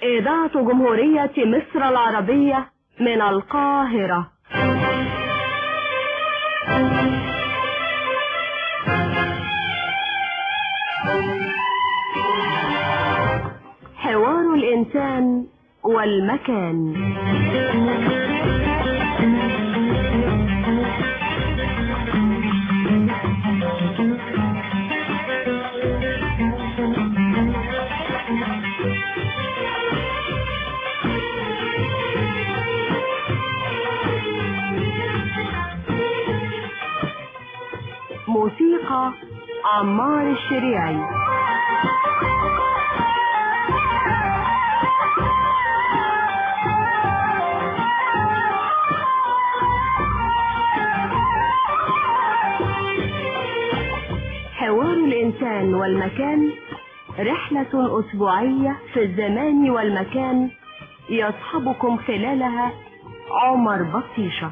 إذاعة جمهورية مصر العربية من القاهرة حوار الإنسان والمكان موسيقى عمار الشريعي حوار الإنسان والمكان رحلة أسبوعية في الزمان والمكان يصحبكم خلالها عمر بطيشة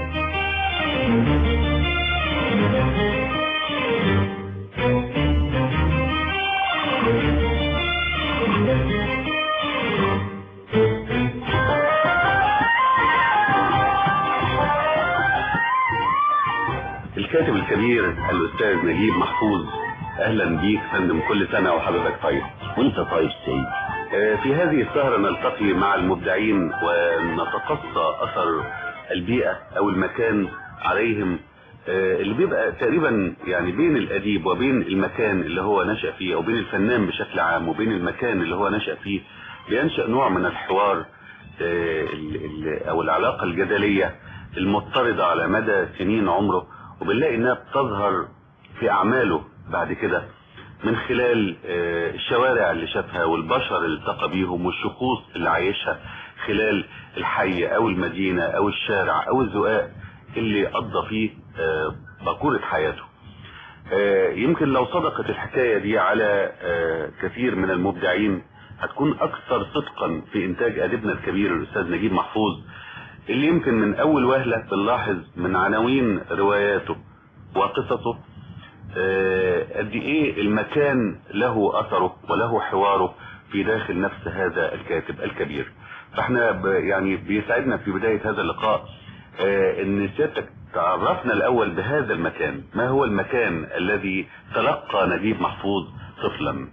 الكاتب الكبير الاستاذ نجيب محفوظ اهلا بيك فندم كل سنه وحضرتك طيب وانت طيب سيد آه، في هذه السهره نلتقي مع المبدعين ونتقصى اثر البيئه او المكان عليهم آه، اللي بيبقى تقريبا يعني بين الاديب وبين المكان اللي هو نشا فيه او بين الفنان بشكل عام وبين المكان اللي هو نشا فيه بينشا نوع من الحوار آه، ال- ال- او العلاقه الجدليه المضطرده على مدى سنين عمره وبنلاقي انها بتظهر في اعماله بعد كده من خلال آه، الشوارع اللي شافها والبشر اللي التقى بيهم والشخوص اللي عايشها خلال الحي او المدينة او الشارع او الزقاق اللي قضى فيه آه، باكورة حياته آه، يمكن لو صدقت الحكاية دي على آه، كثير من المبدعين هتكون اكثر صدقا في انتاج اديبنا الكبير الاستاذ نجيب محفوظ اللي يمكن من اول وهلة بنلاحظ من عناوين رواياته وقصصه آه، قد ايه المكان له اثره وله حواره في داخل نفس هذا الكاتب الكبير فاحنا ب- يعني بيسعدنا في بداية هذا اللقاء آه، ان سيادتك تعرفنا الاول بهذا المكان ما هو المكان الذي تلقى نجيب محفوظ طفلا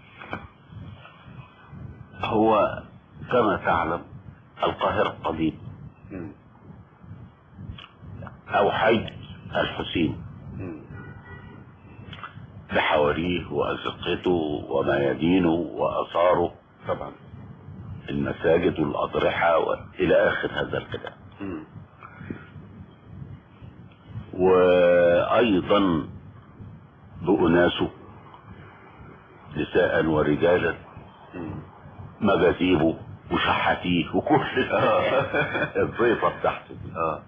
هو كما تعلم القاهرة القديم او حي الحسين بحواريه وازقته وميادينه واثاره طبعا المساجد والاضرحة والى اخر هذا الكلام مم. وايضا بأناسه نساء ورجالا مم. مجاذيبه وشحاتيه وكل الضيفة بتاعته دي. اه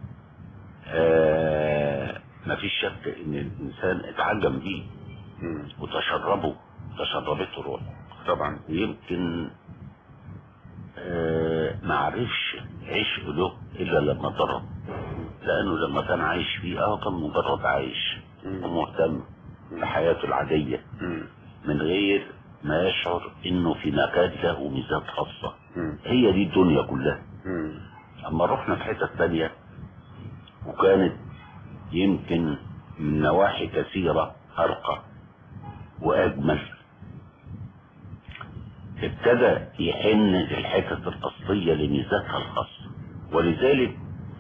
آه مفيش شك ان الانسان اتعجب بيه مم. وتشربه تشربته روحه طبعا ويمكن آه معرفش عشق له الا لما ضرب لانه لما كان عايش فيه اه كان مجرد عايش مم. ومهتم بحياته العادية مم. من غير ما يشعر انه في مكان له ميزات خاصة مم. هي دي الدنيا كلها مم. اما رحنا في حتة تانية وكانت يمكن من نواحي كثيرة ارقى واجمل ابتدى يحن للحتة الاصلية لميزاتها الخاصة ولذلك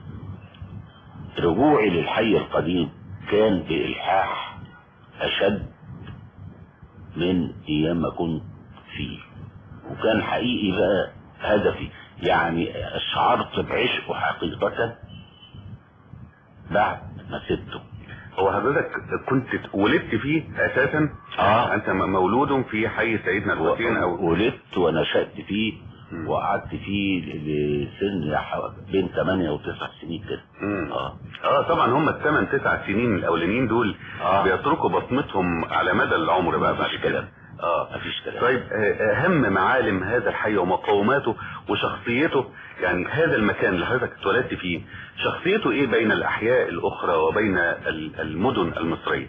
رجوعي للحي القديم كان بإلحاح أشد من أيام ما كنت فيه وكان حقيقي بقى هدفي يعني شعرت بعشقه حقيقة بعد ما سبته هو حضرتك كنت ولدت فيه اساسا اه انت م- مولود في حي سيدنا الحسين او ولدت ونشأت فيه مم. وقعدت فيه لسن حو- بين 8 و 9 سنين كده مم. اه اه طبعا هم الثمان تسع سنين الاولانيين دول آه. بيتركوا بصمتهم على مدى العمر بقى بعد مفيش كده كلام. اه مفيش كلام طيب آه، اهم معالم هذا الحي ومقوماته وشخصيته يعني هذا المكان اللي حضرتك اتولدت فيه شخصيته ايه بين الاحياء الاخرى وبين ال- المدن المصريه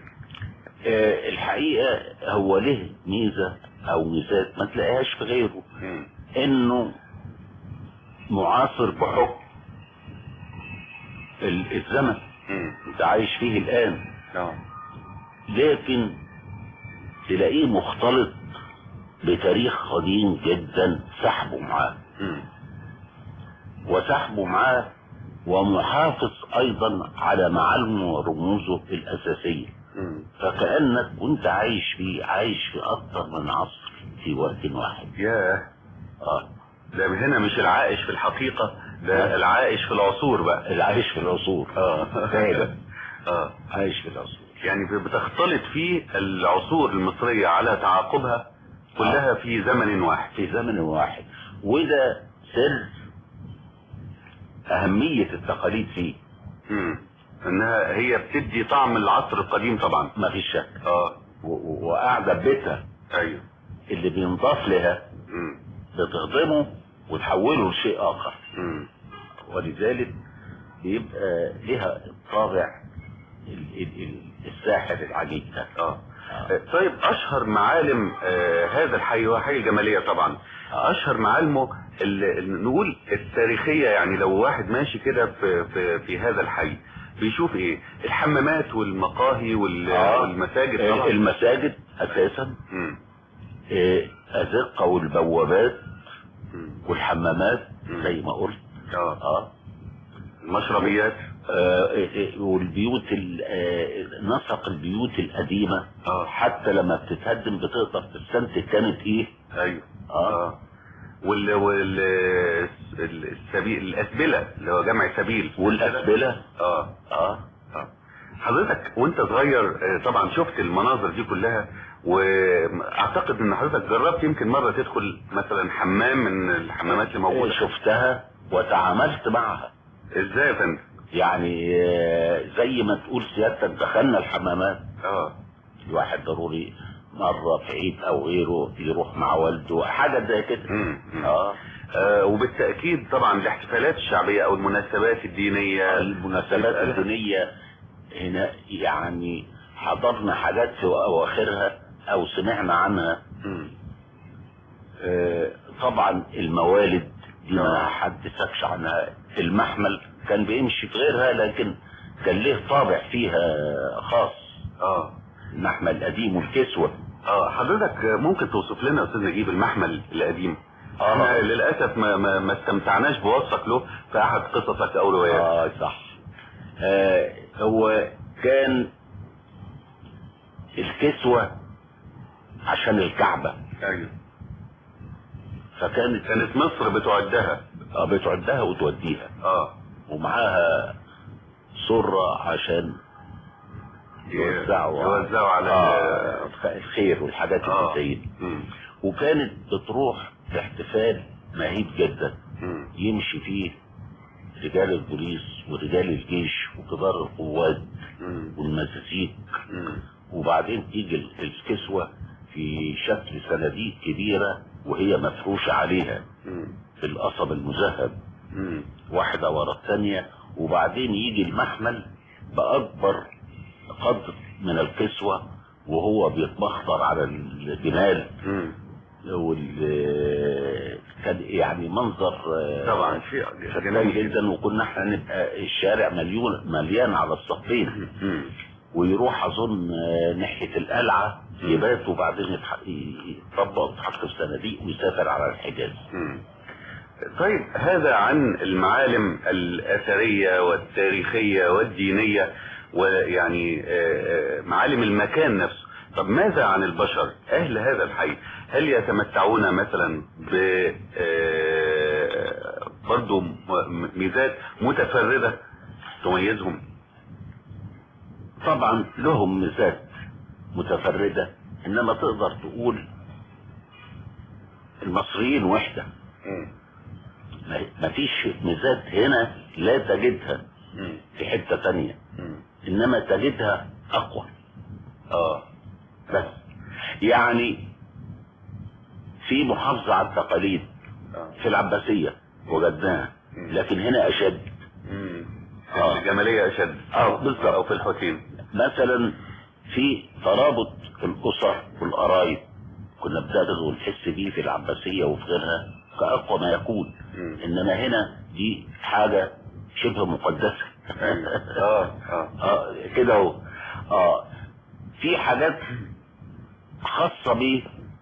آه، الحقيقة هو له ميزة او ميزات ما تلاقيهاش في غيره مم. انه معاصر بحكم ال- الزمن مم. انت عايش فيه الان اه لكن تلاقيه مختلط بتاريخ قديم جدا سحبه معاه مم. وسحبه معاه ومحافظ ايضا على معالمه ورموزه الاساسيه مم. فكانك وانت عايش فيه عايش في اكثر من عصر في وقت واحد ياه اه ده هنا مش العائش في الحقيقة ده العائش في العصور بقى العايش في العصور اه فعلا اه عايش في العصور يعني بتختلط فيه العصور المصرية على تعاقبها كلها في زمن واحد في زمن واحد وده سر اهميه التقاليد فيه مم. انها هي بتدي طعم العصر القديم طبعا ما فيش شك اه و- و- وقاعده بيتها ايوه اللي بينضاف لها مم. بتهضمه وتحوله لشيء اخر مم. ولذلك بيبقى لها الطابع ال- ال- ال- الساحر العجيب ده اه طيب اشهر معالم آه هذا الحي هو حي الجماليه طبعا آه. اشهر معالمه ال- ال- نقول التاريخيه يعني لو واحد ماشي كده في, في في هذا الحي بيشوف ايه الحمامات والمقاهي وال- آه. والمساجد آه، طبعا المساجد اساسا مم. آه، ازقه والبوابات مم. والحمامات مم. زي ما قلت اه اه المشربيات آه، آه، والبيوت ال- آه، نسق البيوت القديمة اه حتى لما بتتهدم بتقدر تستنتج كانت ايه ايوه اه اه وال وال ال- السبيل الاسبله اللي هو جمع سبيل والأسبلة اه اه آه. حضرتك وانت صغير آه، طبعا شفت المناظر دي كلها واعتقد ان حضرتك جربت يمكن مره تدخل مثلا حمام من الحمامات اللي موجوده شفتها وتعاملت معها ازاي يا فندم؟ يعني آه، زي ما تقول سيادتك دخلنا الحمامات اه الواحد ضروري مرة في عيد او غيره يروح مع والده حاجة زي كده مم. مم. اه آه وبالتاكيد طبعا الاحتفالات الشعبيه او المناسبات الدينيه المناسبات بيبقى- الدينية هنا يعني حضرنا حاجات في اواخرها او سمعنا عنها مم. آه، طبعا الموالد دي ما آه. حدثكش عنها المحمل كان بيمشي في غيرها لكن كان ليه طابع فيها خاص اه المحمل القديم والكسوة اه حضرتك ممكن توصف لنا يا استاذ نجيب المحمل القديم آه. احنا للاسف ما, ما, ما استمتعناش بوصفك له في احد قصصك او رواياتك اه صح آه هو كان الكسوة عشان الكعبة ايوه فكانت كانت مصر بتعدها آه، بتعدها وتوديها اه ومعاها سرة عشان يوزعوا يوزعوا على آه الخير والحاجات اه اللي زي دي مم. وكانت بتروح في احتفال مهيب جدا مم. يمشي فيه رجال البوليس ورجال الجيش وكبار القوات مم. والمزازيك مم. وبعدين تيجي ال- الكسوة في شكل صناديق كبيرة وهي مفروشة عليها مم. في القصب المذهب مم. واحدة ورا الثانية وبعدين يجي المحمل بأكبر قدر من الكسوة وهو بيتبخر على الجمال مم. وال كان يعني منظر آه، طبعا شيء فتان جميل جدا وكنا احنا نبقى الشارع مليون مليان على الصفين مم. ويروح اظن آه، ناحيه القلعه مم. يبات وبعدين يتح- يطبق ويتحط في صناديق ويسافر على الحجاز مم. طيب هذا عن المعالم الأثرية والتاريخية والدينية ويعني آه، آه، معالم المكان نفسه طب ماذا عن البشر أهل هذا الحي هل يتمتعون مثلا ب آه، برضو م- ميزات متفردة تميزهم طبعا لهم ميزات متفرده انما تقدر تقول المصريين وحده ما- مفيش ميزات هنا لا تجدها مم. في حته تانية مم. انما تجدها اقوى اه بس يعني في محافظه على التقاليد آه. في العباسيه وجدناها مم. لكن هنا اشد مم. آه. الجمالية أشد اه بالظبط أو في الحسين مثلا في ترابط الاسر والقرايب كنا بنقدر ونحس بيه في العباسيه وفي غيرها كأقوى ما يكون مم. انما هنا دي حاجة شبه مقدسة اه اه اه كده اهو اه في حاجات خاصة ب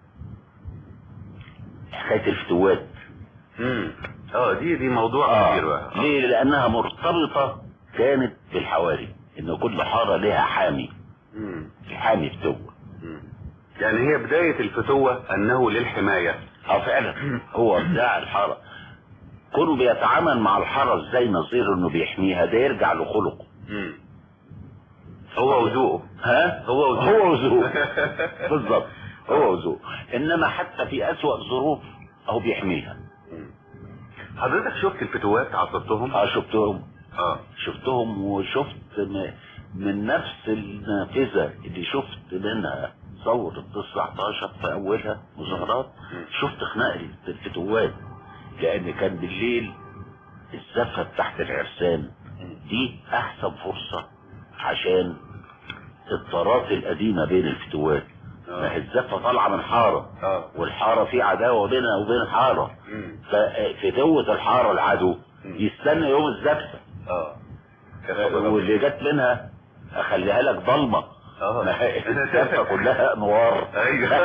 حكاية الفتوات مم. اه دي دي موضوع اه كبير بقى آه. ليه لانها مرتبطة كانت بالحواري ان كل حارة لها حامي مم. الحامي فتوة مم. يعني هي بداية الفتوة انه للحماية اه فعلا هو بتاع الحارة كونه بيتعامل مع الحارة ازاي نظير انه بيحميها ده يرجع لخلقه مم. هو وذوقه ها هو وذوقه هو وذوقه بالظبط هو وذوقه انما حتى في اسوأ ظروف هو بيحميها مم. حضرتك شفت الفتوات عصرتهم اه شفتهم اه شفتهم وشفت م- من نفس النافذة اللي شفت منها ثورة 19 في أولها مظاهرات مم. شفت خناق الفتوات لأن كان بالليل الزفة تحت العرسان دي أحسن فرصة عشان الطارات القديمة بين الفتوات ما هي الزفة طالعة من حارة اه والحارة في عداوة بينها وبين حارة مم. ففتوة الحارة العدو يستنى يوم الزفة اه يا خبر أبيض. واللي جت منها اخليها لك ضلمه اه ما هي الزفه كلها انوار ايوه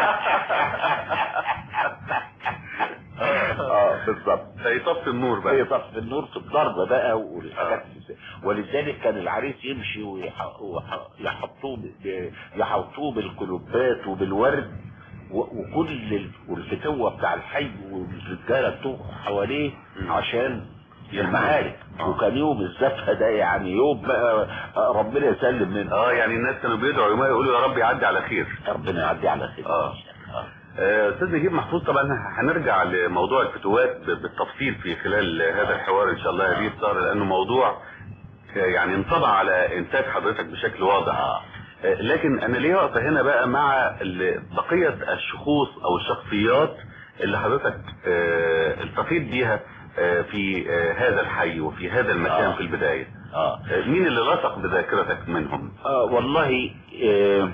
اه بالظبط فيطفي النور هي بقى طف النور في الضربه بقى والحاجات اللي- ولذلك كان العريس يمشي ويح- ويح- يحطوه ب- يحطوه بالكلوبات وبالورد و- وكل ال- والفتوه بتاع الحي والرجاله بتوع حواليه مم. عشان يحموه. المعارك آه. وكان يوم الزفه ده يعني يوم بقى ربنا يسلم منه اه يعني الناس كانوا بيدعوا يوم يقولوا يا رب يعدي على خير ربنا يعدي على خير آه. آه. آه، استاذ نجيب محفوظ طبعا هنرجع لموضوع الفتوات ب- بالتفصيل في خلال هذا الحوار ان شاء الله هذه السهره لانه موضوع آه، يعني انطبع على انتاج حضرتك بشكل واضح آه. آه، لكن انا ليه واقفه هنا بقى مع ال- بقيه الشخوص او الشخصيات اللي حضرتك آه، التقيت بيها آه، في آه، هذا الحي وفي هذا المكان آه. في البدايه اه آه، مين اللي لصق بذاكرتك منهم اه والله آه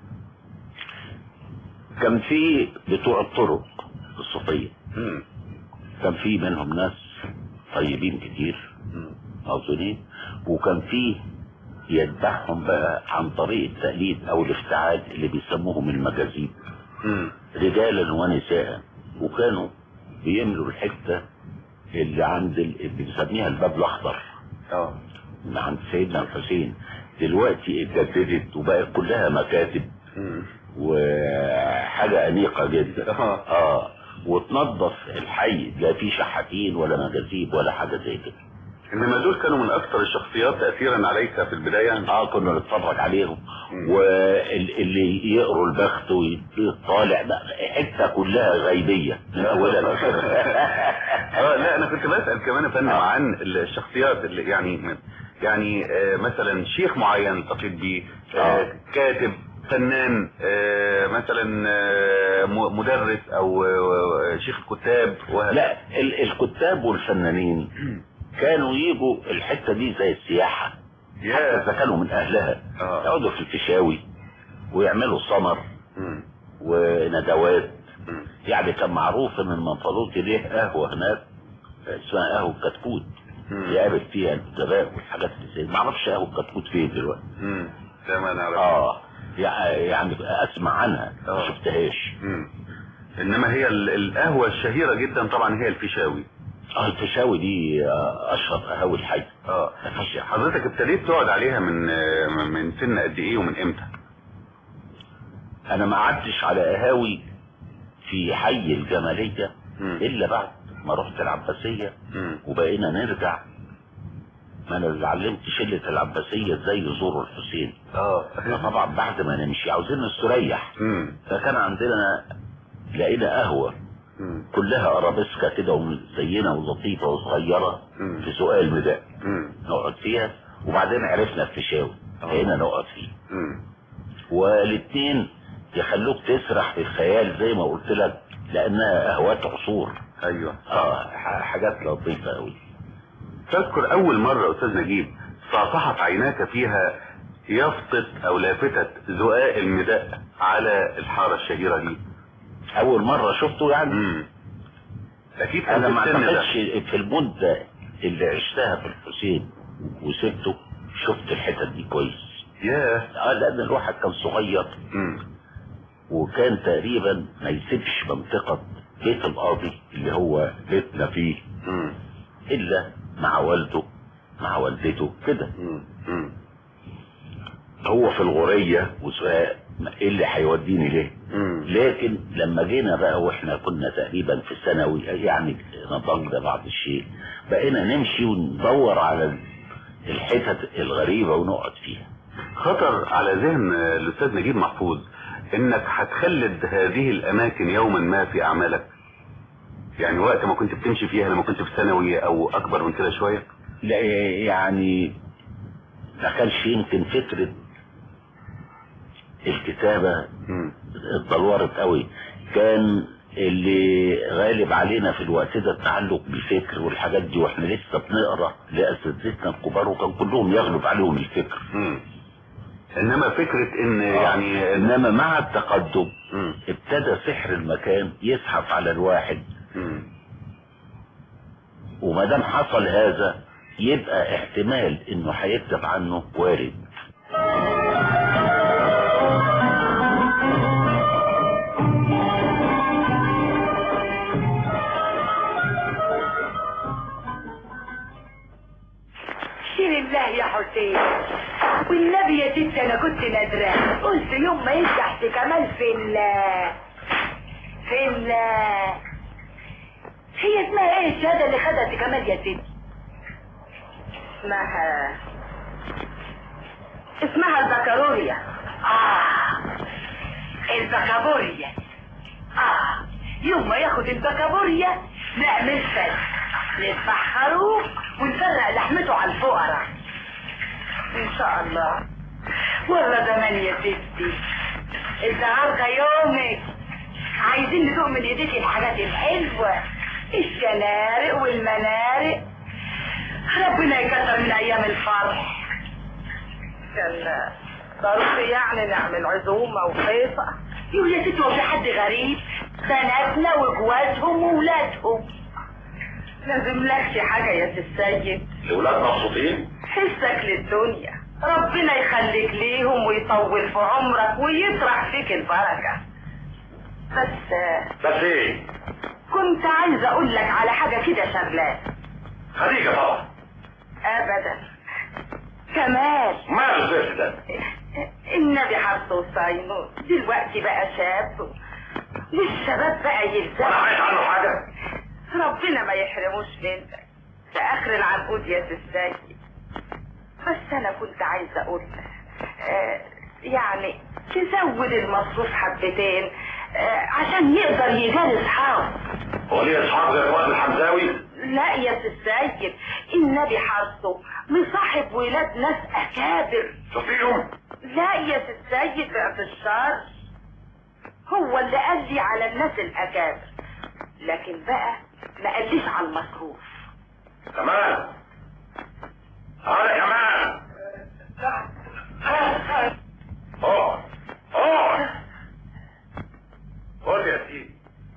كان في بتوع الطرق الصوفية مم. كان في منهم ناس طيبين كتير مم. موزونين وكان في يتبعهم بقى عن طريق التقليد او الافتعال اللي بيسموهم المجاذيب مم. رجالا ونساء وكانوا بيملوا الحتة اللي عند ال- اللي بنسميها الباب الاخضر اه من عند سيدنا الحسين دلوقتي اتجددت وبقت كلها مكاتب مم. وحاجة أنيقة جدا اه اه وتنظف الحي لا في شحاتين ولا مجاذيب ولا حاجة زي كده انما دول كانوا من اكثر الشخصيات تاثيرا عليك في البدايه اه كنا نتفرج عليهم مم. واللي يقروا البخت ويطالع بقى حتة كلها غيبية من أولها لآخرها اه لا انا كنت بسال كمان يا فندم آه. عن الشخصيات اللي يعني يعني آه مثلا شيخ معين التقيت بيه آه آه. كاتب فنان آه مثلا آه م- مدرس او آه شيخ الكتاب وهكذا لا ال- الكتاب والفنانين كانوا يجوا الحتة دي زي السياحة حتى يا إذا كانوا من أهلها آه. يقعدوا في الفيشاوي ويعملوا سمر مم. وندوات مم. يعني كان معروف ان المنفلوطي ليه قهوه هناك اسمها قهوه كتكوت مم. يقابل فيها الادباء والحاجات اللي زي ما اعرفش قهوه كتكوت فين دلوقتي مم. ده ما نعرف اه يع- يعني اسمع عنها ما آه. شفتهاش مم. انما هي ال- القهوه الشهيره جدا طبعا هي الفيشاوي اه الفيشاوي دي آه، اشهر قهاوي الحي اه مفيش حضرتك ابتديت تقعد عليها من آه، من سن قد ايه ومن امتى انا ما قعدتش على قهاوي في حي الجماليه مم. الا بعد ما رحت العباسيه مم. وبقينا نرجع ما انا اللي علمت شله العباسيه ازاي يزوروا الحسين اه طبعا بعد ما نمشي عاوزين نستريح مم. فكان عندنا لقينا قهوة مم. كلها ارابيسكا كده وزينة ولطيفة وصغيرة مم. في سؤال الميدان مم. نقعد فيها وبعدين عرفنا الفيشاوي آه. بقينا نقعد فيه مم. والاتنين يخلوك تسرح في الخيال زي ما قلت لك لانها قهوات عصور ايوه اه ح- حاجات لطيفة قوي تذكر اول مرة استاذ نجيب صافحت عيناك فيها يفطت او لافتة زقاق المداء على الحارة الشهيرة دي اول مرة شفته يعني مم. اكيد كان انا في ما السن ده اعتقدش في المدة اللي عشتها في الحسين وسبته شفت الحتت دي كويس ياه اه لان الواحد كان صغير مم. وكان تقريبا ما يسيبش منطقة بيت القاضي اللي هو بيتنا فيه مم. الا مع والده مع والدته كده مم. مم. هو في الغورية وسؤال ايه اللي هيوديني ليه مم. لكن لما جينا بقى واحنا كنا تقريبا في الثانوي يعني نضجنا بعض الشيء بقينا نمشي وندور على الحتت الغريبة ونقعد فيها خطر على ذهن الاستاذ نجيب محفوظ انك هتخلد هذه الاماكن يوما ما في اعمالك يعني وقت ما كنت بتمشي فيها لما كنت في ثانوي او اكبر من كده شويه لا يعني ما كانش يمكن فكرة الكتابة مم. اتدلورت قوي كان اللي غالب علينا في الوقت ده التعلق بالفكر والحاجات دي واحنا لسه بنقرا لاساتذتنا الكبار وكان كلهم يغلب عليهم الفكر مم. انما فكره ان يعني انما مع التقدم مم. ابتدى سحر المكان يزحف على الواحد مم. وما دام حصل هذا يبقى احتمال انه هيكتب عنه وارد شيل الله يا حسين والنبي يا ست انا كنت نادرة قلت يوم ما يفتح في كمال في ال في ال هي اسمها ايه الشهاده اللي خدها في كمال يا ست اسمها اسمها البكالوريا اه البكابوريا اه يوم ما ياخد البكابوريا نعمل فل نذبح خروف ونفرق لحمته على الفقراء ان شاء الله والله زمان يا ستي النهارده يومك عايزين ندوق من ايديك الحاجات الحلوه الشنارق والمنارق ربنا يكتر من ايام الفرح كان ضروري يعني نعمل عزومه وخيطه يقول يا ستي هو في حد غريب بناتنا وجوازهم وولادهم لازم لكش حاجه يا سي السيد الاولاد مبسوطين حسك للدنيا ربنا يخليك ليهم ويطول في عمرك ويطرح فيك البركة بس بس ايه كنت عايزة اقول لك على حاجة كده شغلات خديجة طبعا ابدا كمال ماله الزفت ده النبي حفظه وصاينه دلوقتي بقى شاب والشباب بقى يلزم عايز عنه حاجة ربنا ما يحرموش منك ده اخر العنقود يا سي السيد بس انا كنت عايزه اقول لك آه يعني تزود المصروف حبتين آه عشان يقدر يجاري اصحابه هو ليه اصحاب زي فؤاد الحمزاوي لا يا سي السيد النبي حرصه مصاحب ولاد ناس اكابر شوفيهم لا يا سي السيد بعد الشر هو اللي قال لي على الناس الاكابر لكن بقى ما قاليش على المصروف كمان هذا كمان اقعد اقعد خد يا سيدي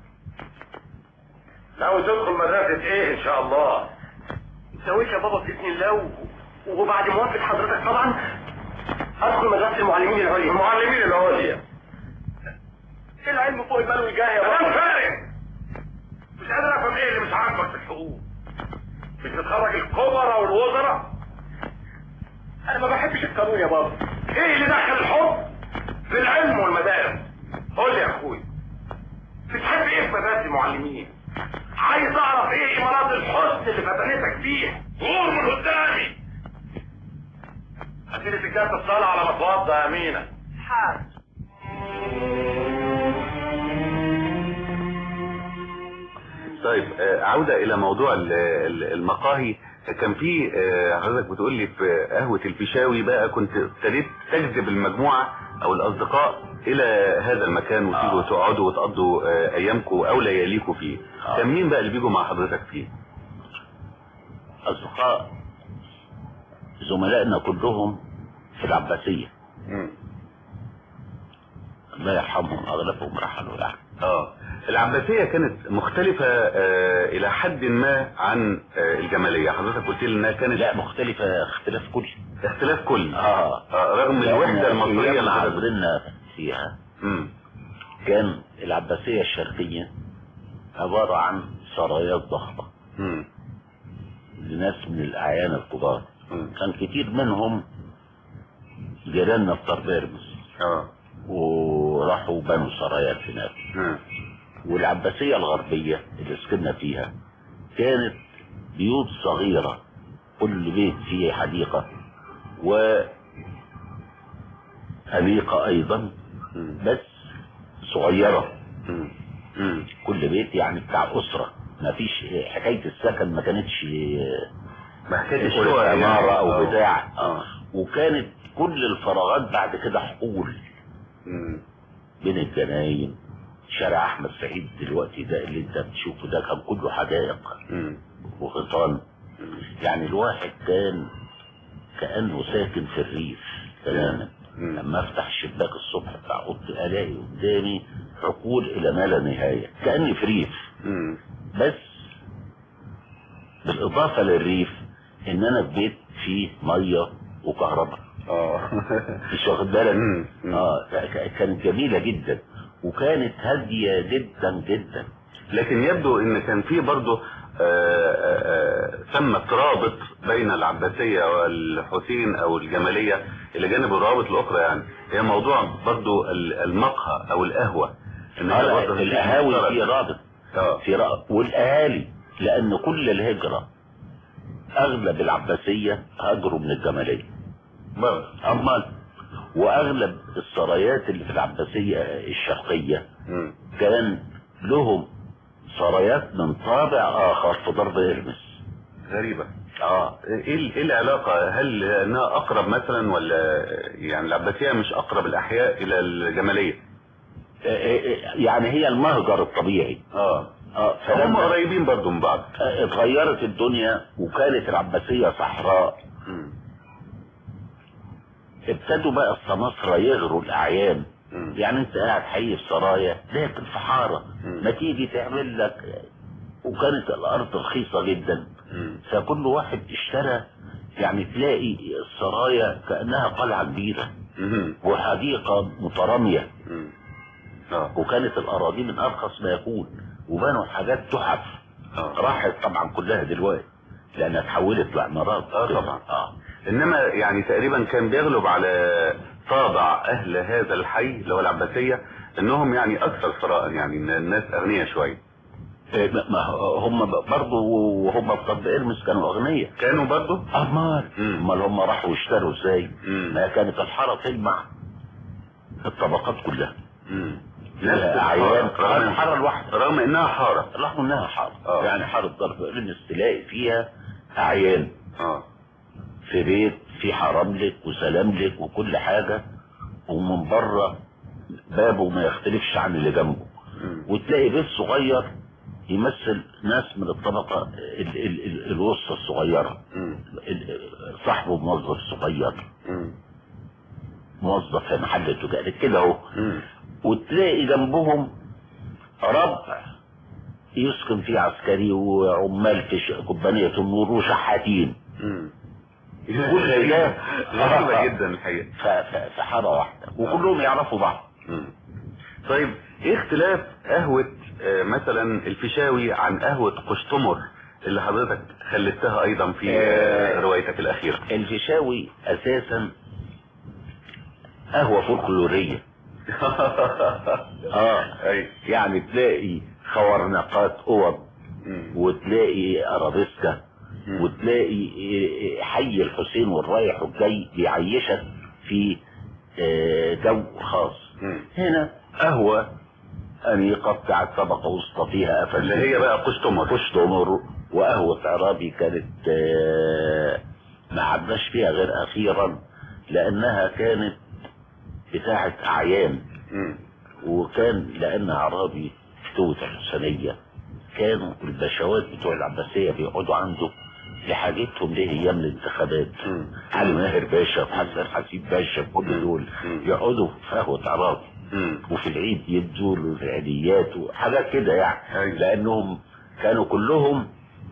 ناوي تدخل مدرسة ايه ان شاء الله سويت يا بابا باذن الله و... وبعد موافقه حضرتك طبعا ادخل مدرسه المعلمين العليا المعلمين العليا العلم فوق المال والجاه يا كلام بابا فارغ مش قادر افهم ايه اللي مش عاجبك في الحقوق مش بتخرج الكبرى والوزراء انا ما بحبش القانون يا بابا ايه اللي دخل الحب في العلم والمدارس قول لي يا اخوي بتحب ايه في مدارس المعلمين عايز اعرف ايه امارات الحسن اللي فتنتك فيها غور من قدامي هاتيلي سجادة الصلاة على ما اتوضى يا امينة حاضر طيب آه، عودة إلى موضوع ال- ال- المقاهي كان في آه، حضرتك بتقول لي في قهوة الفيشاوي بقى كنت ابتديت تجذب المجموعة أو الأصدقاء إلى هذا المكان وتيجوا آه. تقعدوا وتقضوا آه، أيامكم أو لياليكم فيه آه. كان مين بقى اللي بيجوا مع حضرتك فيه؟ اصدقاء زملائنا كلهم في العباسية مم. الله يرحمهم اغلبهم رحلوا يعني اه العباسية كانت مختلفة آه، إلى حد ما عن آه، الجمالية حضرتك قلت لي إنها كانت لا مختلفة اختلاف كلي اختلاف كل اه آه، رغم الوحدة المصرية اللي اللي حضرتك- عبرنا فيها مم. كان العباسية الشرقية عبارة عن سرايات ضخمة مم. لناس من الأعيان الكبار مم. كان كتير منهم جيراننا في طربيرمس اه وراحوا بنوا سرايات هناك مم. والعباسية الغربية اللي سكننا فيها كانت بيوت صغيرة كل بيت فيه حديقة وحديقة أيضا مم. بس صغيرة مم. مم. كل بيت يعني بتاع أسرة ما فيش حكاية السكن ما كانتش ما حكاية تقول الشقق يعني. عمارة أو آه. بتاع اه وكانت كل الفراغات بعد كده حقول مم. بين الجناين شارع أحمد سعيد دلوقتي ده اللي أنت بتشوفه ده كان كله حدائق مم. وغيطان مم. يعني الواحد كان كأنه ساكن في الريف تماما مم. لما افتح الشباك الصبح بتاع اوضتي الاقي قدامي حقول الى ما لا نهايه كاني في ريف مم. بس بالاضافه للريف ان انا في بيت فيه ميه وكهرباء اه مش واخد بالك مم. مم. اه ك- ك- كانت جميله جدا وكانت هاديه جدا جدا لكن يبدو ان كان في برضه آه، آه، ثمة رابط بين العباسية والحسين او الجمالية الى جانب الروابط الاخرى يعني هي موضوع برضه ال- المقهى او القهوة ان هي آه برضه لا، القهاوي مشترك. في رابط اه في رأ... والاهالي لان كل الهجره اغلب العباسيه هاجروا من الجماليه برضه امال واغلب السرايات اللي في العباسيه الشرقيه مم. كان لهم سرايات من طابع اخر في ضرب ارمس غريبة اه ايه ال- إيه العلاقة هل انها اقرب مثلا ولا يعني العباسية مش اقرب الاحياء الى الجمالية يعني هي المهجر الطبيعي اه اه هم فلما قريبين برضه من بعض اتغيرت الدنيا وكانت العباسيه صحراء مم. ابتدوا بقى السماسرة يغروا الاعيان مم. يعني انت قاعد حي في سرايا لكن في حاره مم. ما تيجي تعمل لك وكانت الارض رخيصه جدا مم. فكل واحد اشترى يعني تلاقي السرايا كانها قلعه كبيره مم. وحديقه متراميه مم. اه وكانت الاراضي من ارخص ما يكون وبنوا حاجات تحف اه راحت طبعا كلها دلوقتي لانها اتحولت لعمارات آه كده. طبعا. اه انما يعني تقريبا كان بيغلب على طابع اهل هذا الحي اللي هو العباسية انهم يعني اكثر ثراء يعني إن الناس اغنياء شوية إيه، ما- ما هم برضه وهم في طب ارمس كانوا اغنياء كانوا برضه امال مم. امال هم راحوا اشتروا ازاي مم. ما كانت الحاره تجمع الطبقات كلها مم. لها اعيان رغم, الحاره الواحده رغم انها حارة رغم انها حاره آه. يعني حاره ضرب ارمس تلاقي فيها اعيان اه في بيت في حرام لك وسلام لك وكل حاجه ومن بره بابه ما يختلفش عن اللي جنبه مم. وتلاقي بيت صغير يمثل ناس من الطبقه ال ال ال الوسطى الصغيره مم. ال- صاحبه موظف صغير مم. موظف في محل تجاري كده اهو مم. وتلاقي جنبهم ربع يسكن فيه عسكري وعمال في ش- كومبانية النور وشحاتين مم. كل ده غريبة آه. جدا الحقيقة ف- ف- في حارة واحدة وكلهم يعرفوا بعض مم. طيب ايه اختلاف قهوة آه، مثلا الفيشاوي عن قهوة قشطمر اللي حضرتك خلدتها ايضا في آه، آه. روايتك الاخيرة الفيشاوي اساسا قهوة فولكلورية اه اي يعني تلاقي خورنقات اوض مم. وتلاقي ارابيسكا مم. وتلاقي حي الحسين والرايح والجاي بيعيشك في آه، جو خاص مم. هنا قهوة أنيقة بتاعت طبقة وسطى فيها قفل اللي هي بقى قشطمر خش تمر وقهوة عرابي كانت آه، ما عدناش فيها غير أخيرا لأنها كانت بتاعت أعيان مم. وكان لأن عرابي فتوة الحسينية كانوا البشوات بتوع العباسية بيقعدوا عنده لحاجتهم ليه ايام الانتخابات مم. علي ماهر باشا وحسن حسيب باشا كل دول مم. يقعدوا في قهوة عرابي مم. وفي العيد يدوا له العيديات وحاجات كده يعني أيوة. لانهم كانوا كلهم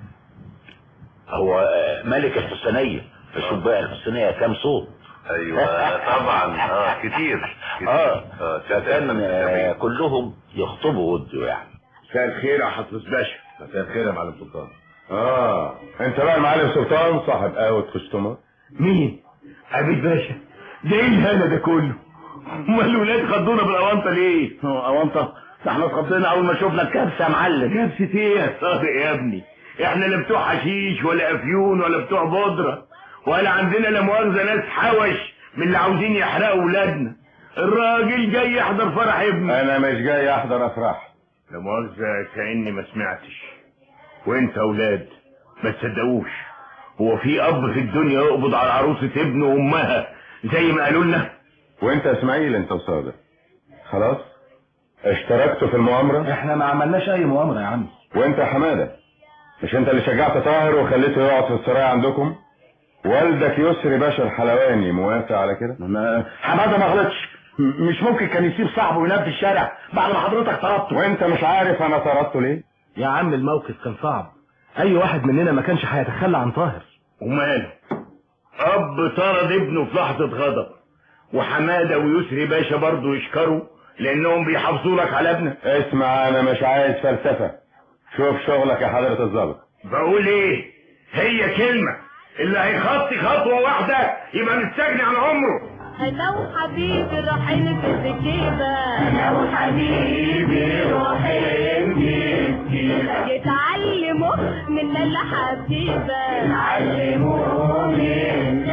هو آه، ملك الحسينيه فشوف بقى الحسينيه كام صوت ايوه طبعا اه كتير كتير اه اه فكان آه، كلهم يخطبوا وده يعني مساء الخير يا حضرة باشا مساء الخير يا معلم سلطان اه انت بقى المعلم سلطان صاحب قهوة كشتمة مين؟ عبيد باشا ده ايه الهنا ده كله؟ امال الولاد خضونا بالاونطه ليه؟ اونطه؟ ده احنا اتخضينا اول ما شفنا الكبسه يا معلم كبسه ايه يا صادق يا ابني؟ احنا لا بتوع حشيش ولا افيون ولا بتوع بودره ولا عندنا لا مؤاخذه ناس حوش من اللي عاوزين يحرقوا ولادنا الراجل جاي يحضر فرح ابنه انا مش جاي احضر افراح لا مؤاخذة كأني ما سمعتش وانت اولاد ما تصدقوش هو في اب في الدنيا يقبض على عروسة ابنه وامها زي ما قالوا لنا وانت اسماعيل انت وصادق خلاص اشتركتوا في المؤامرة احنا ما عملناش اي مؤامرة يا عم وانت يا حمادة مش انت اللي شجعت طاهر وخليته يقعد في السرايا عندكم والدك يسري باشا الحلواني موافق على كده ما حماده ما غلطش م- مش ممكن كان يسيب صاحبه وينام في الشارع بعد ما حضرتك طردته وانت مش عارف انا طردته ليه يا عم الموقف كان صعب اي واحد مننا ما كانش هيتخلى عن طاهر وماله اب طرد ابنه في لحظة غضب وحمادة ويسري باشا برضه يشكروا لانهم بيحافظوا لك على ابنك اسمع انا مش عايز فلسفة شوف شغلك يا حضرة الظابط بقول ايه هي كلمة اللي هيخطي خطوة واحدة يبقى مستغني عن عمره انا وحبيبي رايحين في السكيبة انا وحبيبي رايحين في السكيبة يتعلموا من الحبيبة يتعلموا من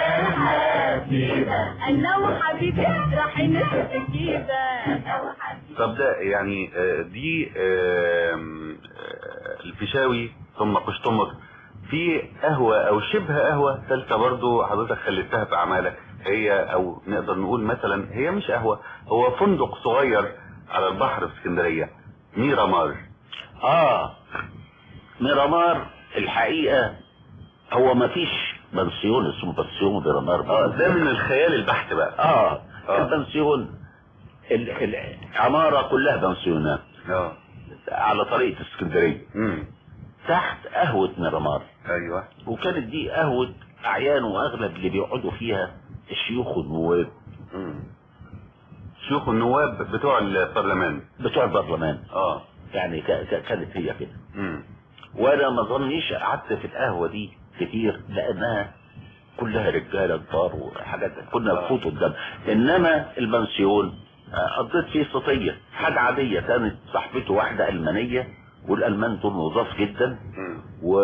الحبيبة انا وحبيبي رايحين في السكيبة انا وحبيبي طب ده يعني آه، دي آم، آه، الفيشاوي ثم قشطمط في قهوة او شبه قهوة ثالثة برضو حضرتك خليتها في اعمالك هي او نقدر نقول مثلا هي مش قهوة هو فندق صغير على البحر في اسكندرية ميرامار اه ميرامار الحقيقة هو ما فيش بنسيون اسمه بنسيون ميرامار اه ده من الخيال البحت بقى اه آه. البنسيون ال- العمارة كلها بنسيونات اه على طريقة اسكندرية امم تحت قهوة ميرامار ايوه وكانت دي قهوة أعيان وأغلب اللي بيقعدوا فيها الشيوخ والنواب مم. شيوخ النواب بتوع البرلمان بتوع البرلمان اه يعني ك- ك- كانت هي كده امم وانا ما ظنيش قعدت في القهوه دي كتير لانها كلها رجاله كبار وحاجات كنا آه. نفوت قدام انما البنسيون آه، قضيت فيه سطيه حاجه عاديه كانت صاحبته واحده المانيه والالمان دول نظاف جدا امم و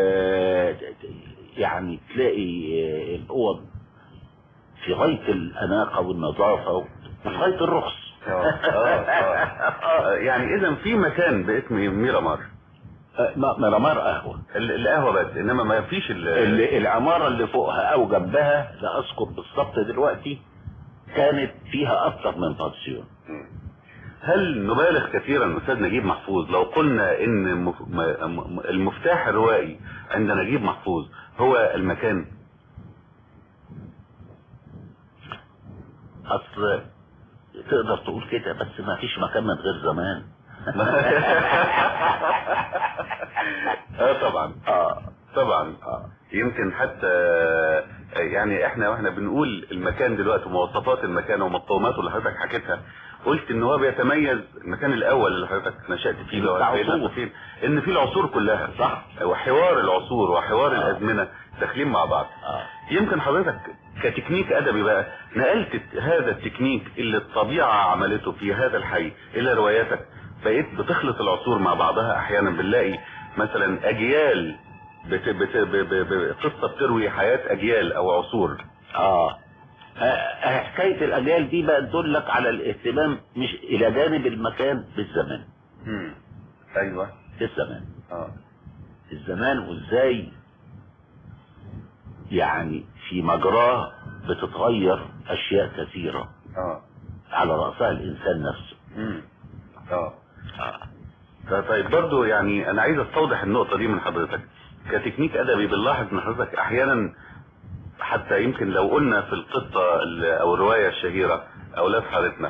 يعني تلاقي آه، الاوض في غايه الاناقه والنظافه وفي غايه الرخص آه، آه، آه. يعني اذا في مكان باسم ميرامار آه، م- ميرامار قهوه ال- القهوه بس انما ما فيش ال- اللي العمارة اللي فوقها او جنبها لا اذكر بالظبط دلوقتي كانت فيها اكتر من بنسيون هل نبالغ كثيرا استاذ نجيب محفوظ لو قلنا ان مف- م- م- المفتاح الروائي عند نجيب محفوظ هو المكان اصل تقدر تقول كده بس ما فيش مكان من غير زمان اه طبعا اه طبعا اه يمكن حتى آه، يعني احنا واحنا بنقول المكان دلوقتي مواصفات المكان ومقوماته اللي حضرتك حكيتها قلت ان هو بيتميز المكان الاول اللي حضرتك نشأت فيه اللي هو بتاع السيد عصور. الحسين ان في العصور كلها صح وحوار العصور وحوار آه. الازمنه داخلين مع بعض اه يمكن حضرتك كتكنيك ادبي بقى نقلت هذا التكنيك اللي الطبيعه عملته في هذا الحي الى رواياتك بقيت بتخلط العصور مع بعضها احيانا بنلاقي مثلا اجيال بت بت ب ب ب قصه بتروي حياه اجيال او عصور اه آه، حكاية الأجيال دي بقى تدلك على الاهتمام مش إلى جانب المكان بالزمان امم ايوه بالزمان اه الزمان وازاي يعني في مجراه بتتغير اشياء كثيرة اه على رأسها الانسان نفسه امم اه ط- طيب برضو يعني انا عايز استوضح النقطه دي من حضرتك كتكنيك ادبي بنلاحظ ان حضرتك احيانا حتى يمكن لو قلنا في القصه ال- او الروايه الشهيره اولاد حارتنا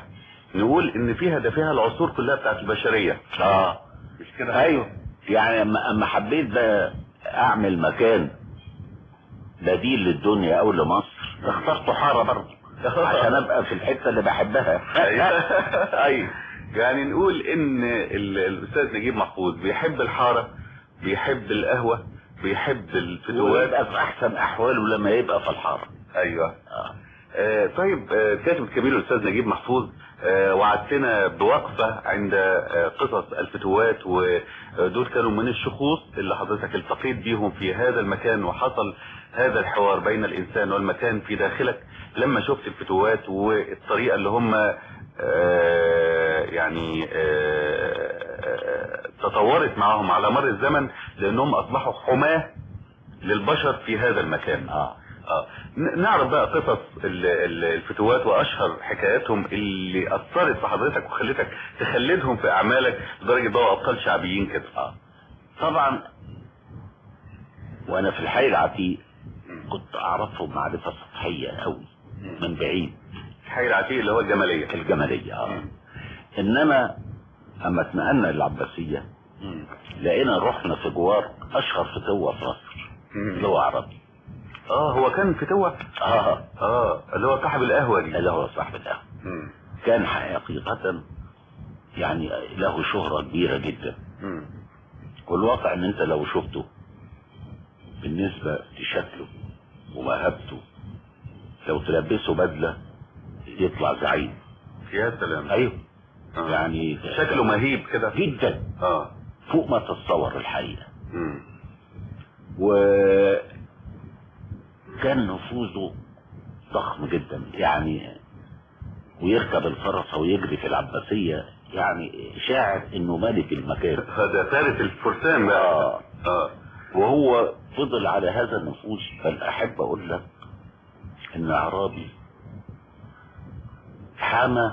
نقول ان فيها ده فيها العصور كلها بتاعت البشرية اه مش كده ايوه يعني اما اما حبيت بقى اعمل مكان بديل للدنيا او لمصر اخترت حاره برضه عشان ابقى في الحته اللي بحبها ايوه يعني نقول ان ال- الاستاذ نجيب محفوظ بيحب الحارة بيحب القهوة بيحب الفتوات ويبقى في احسن احواله لما يبقى في الحاره ايوه آه. آه طيب آه كاتب الكبير الاستاذ نجيب محفوظ آه وعدتنا بوقفة عند آه قصص الفتوات ودول كانوا من الشخوص اللي حضرتك التقيت بيهم في هذا المكان وحصل هذا الحوار بين الانسان والمكان في داخلك لما شفت الفتوات والطريقة اللي هم آه يعني آه آه تطورت معهم على مر الزمن لانهم اصبحوا حماة للبشر في هذا المكان اه اه ن- نعرف بقى قصص ال- ال- الفتوات واشهر حكاياتهم اللي اثرت في حضرتك وخلتك تخلدهم في اعمالك لدرجه بقوا ابطال شعبيين كده اه طبعا وانا في الحي العتيق كنت اعرفهم معرفه سطحيه قوي من بعيد حي العتيق اللي هو الجماليه الجماليه اه انما اما اتنقلنا للعباسيه لقينا رحنا في جوار اشهر فتوه في مصر اللي هو عربي اه هو كان فتوه اه اه اللي هو صاحب القهوه دي اللي هو صاحب القهوه مم. كان حقيقة يعني له شهرة كبيرة جدا مم. والواقع ان انت لو شفته بالنسبة لشكله ومهابته لو تلبسه بدلة يطلع زعيم يا سلام ايوه آه. يعني شكله مهيب كده جدا اه فوق ما تتصور الحقيقة مم. وكان نفوذه ضخم جدا يعني ويركب الفرس ويجري في العباسية يعني شاعر انه ملك المكان هذا ثالث الفرسان بقى آه. اه وهو فضل على هذا النفوذ بل احب اقول لك ان اعرابي حمى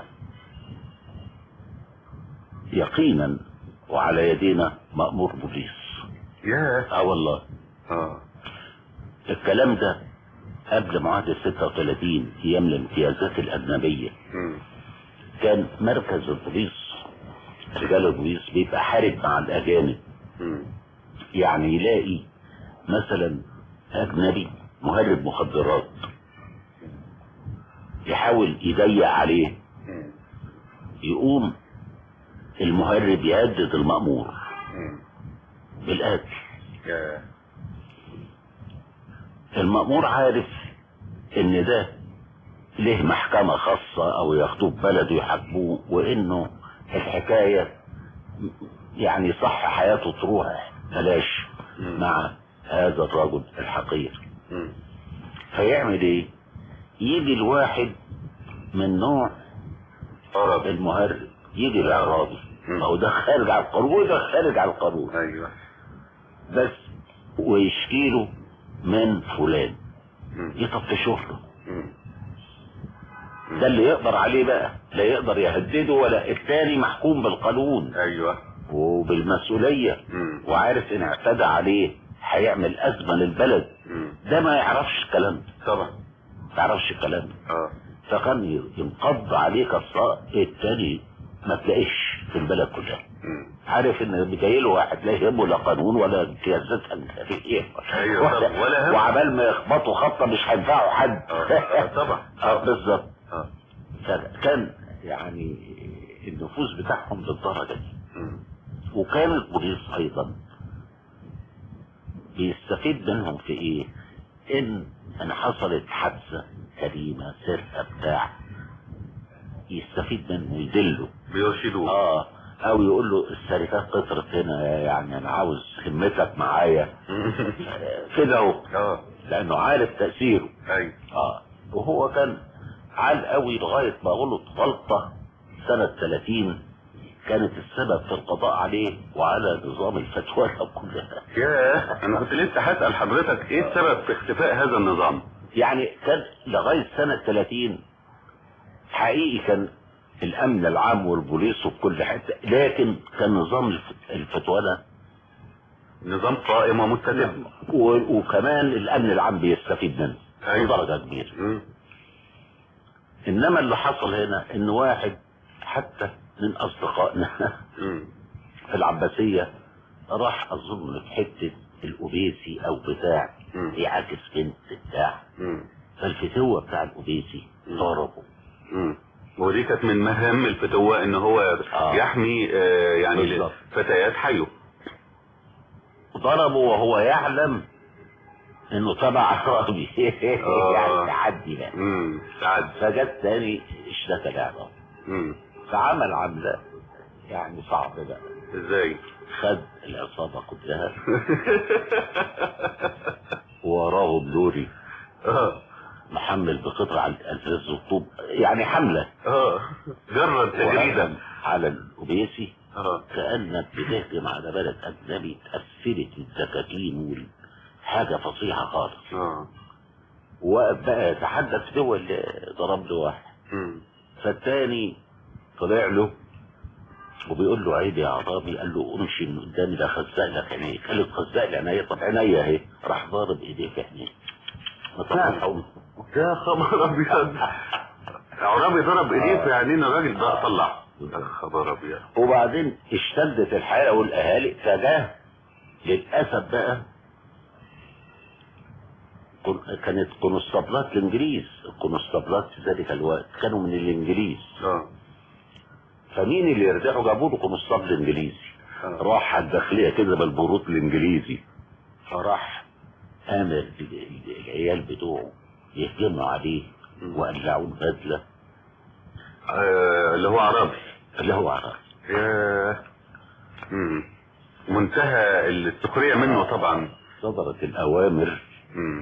يقينا وعلى يدينا مأمور بوليس يا اه والله اه الكلام ده قبل معاهدة 36 ايام الامتيازات الاجنبية مم. كان مركز البوليس رجال البوليس بيبقى حارب مع الاجانب مم. يعني يلاقي مثلا اجنبي مهرب مخدرات يحاول يضيق عليه مم. يقوم المهرب يهدد المأمور مم. بالقتل يا المأمور عارف ان ده له محكمة خاصة او ياخدوه بلده يحاكموه وانه الحكاية يعني صح حياته تروح بلاش مم. مع هذا الرجل الحقير مم. فيعمل ايه يجي الواحد من نوع عرب المهرب يجي الاعرابي مم. او ده خارج على القانون وده خارج على القانون ايوه بس ويشكيله من فلان مم. يطفشه له مم. ده اللي يقدر عليه بقى لا يقدر يهدده ولا التاني محكوم بالقانون ايوه وبالمسؤولية مم. وعارف ان اعتدى عليه هيعمل ازمة للبلد مم. ده ما يعرفش الكلام ده طبعا ما يعرفش الكلام ده اه فكان ينقض عليه كالصاء التاني ما تلاقيش في البلد كلها مم. عارف ان جاي له واحد لا يهمه لا قانون ولا امتيازات اجنبيه أيوة طبعا، ولا هم. وعبال ما يخبطوا خبطه مش هينفعوا حد آه، طبعا. اه بالظبط اه فكان يعني النفوذ بتاعهم للدرجه دي مم. وكان البوليس ايضا بيستفيد منهم في ايه ان ان حصلت حادثه جريمه سرقه بتاع يستفيد منه يدله بيرشدوه اه او يقول له الشركات كترت هنا يعني انا عاوز همتك معايا آه، كده اهو اه لانه عارف تاثيره ايوه اه وهو كان عال قوي لغايه ما غلط غلطه سنه 30 كانت السبب في القضاء عليه وعلى نظام الفتوى كلها يا انا كنت لسه هسال حضرتك ايه السبب في اختفاء هذا النظام يعني كان لغايه سنه 30 حقيقي كان الامن العام والبوليس وفي كل حته لكن كان نظام الف- الفتوى ده نظام قائم ومستتب و- وكمان الامن العام بيستفيد منه أيوة. بدرجه كبيره مم. انما اللي حصل هنا ان واحد حتى من اصدقائنا مم. في العباسية راح اظن في حتة الأبيسي او بتاع مم. يعاكس بنت بتاع مم. فالفتوة بتاع الأبيسي ضربه مم. ودي كانت من مهام الفتوة ان هو آه. يحمي آه، يعني بالظبط. فتيات حيه ضربه وهو يعلم انه تبع عربي آه. يعني تعدي بقى مم. سعد فجت تاني اشتكى العراق مم. فعمل عملة يعني صعب بقى ازاي خد العصابة كلها ووراه الدوري اه محمل بقطع الازاز والطوب يعني حملة اه جرد تجريدا وهجم على الأبيسي اه كأنك بتهجم على بلد أجنبي اتقفلت الدكاكين حاجة فصيحة خالص اه وبقى يتحدث دول ضرب له واحد مم. فالتاني طلع له وبيقول له عيب يا عرابي قال له امشي من قدامي ده خزق لك عينيك قال له خزق لي عينيا طب عينيا اهي راح ضارب ايديه في عينيه ما طلعش عمره يا خبر ابيض عرابي ضرب ايديه في عينين الراجل بقى طلع يا خبر ابيض وبعدين اشتدت الحرقه والاهالي فجاه للاسف بقى كن- كانت قنصلات الانجليز القنصلات في ذلك الوقت كانوا من الانجليز اه فمين اللي يرجعوا جابوا له قنصلات الانجليزي آه. راح على الداخليه كده بالبروط الانجليزي فراح امر ال- ال- العيال بتوعه يهجموا عليه مم. وقلعوه البدله آه، اللي هو عربي اللي هو عربي يا مم. منتهى السخرية منه طبعا صدرت الاوامر مم.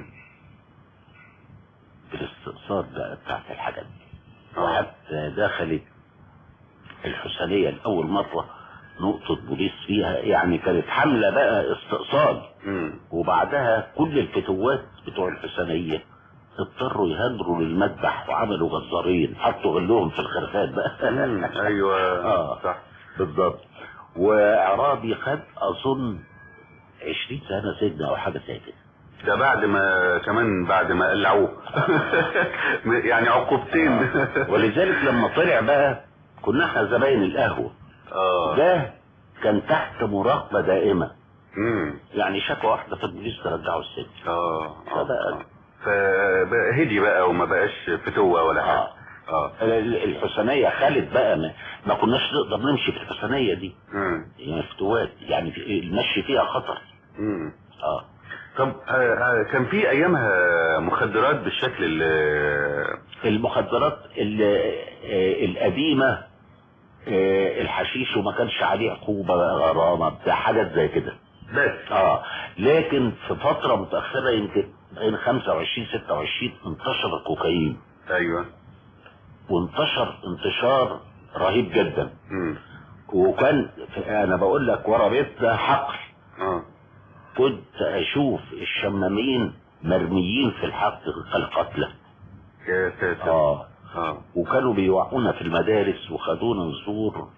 بالاستئصال بقى بتاعت الحاجات دي آه. وحتى دخلت الحسينية لأول مرة نقطة بوليس فيها يعني كانت حملة بقى استئصال مم. وبعدها كل الفتوات بتوع الحسينية اضطروا يهاجروا للمذبح وعملوا جزارين حطوا غلهم في الخرفان بقى مم. ايوه آه. صح بالضبط وعرابي خد أظن 20 سنة سجن أو حاجة زي كده ده بعد ما كمان بعد ما قلعوه يعني عقوبتين ولذلك لما طلع بقى كنا احنا زباين القهوة اه ده كان تحت مراقبة دائمة مم. يعني شكوى واحدة في البوليس ترجعه السجن اه فبقى- فهدي بقى وما بقاش فتوة ولا حاجة آه. اه ال- الحسنية خالد بقى ما, ما كناش نقدر نمشي في الحسنية دي مم. يعني فتوات يعني في- المشي فيها خطر مم. اه طب آه، آه، كان في ايامها مخدرات بالشكل اللي المخدرات ال- آه، القديمة آه، الحشيش وما كانش عليه عقوبة غرامة بتاع حاجات زي كده بس اه لكن في فترة متأخرة يمكن بين 25 26 انتشر الكوكايين ايوه وانتشر انتشار رهيب جدا مم. وكان انا بقول لك ورا بيتنا حقل اه كنت اشوف الشمامين مرميين في الحقل كالقتلى يا ساتر اه اه وكانوا بيوعونا في المدارس وخدونا نزور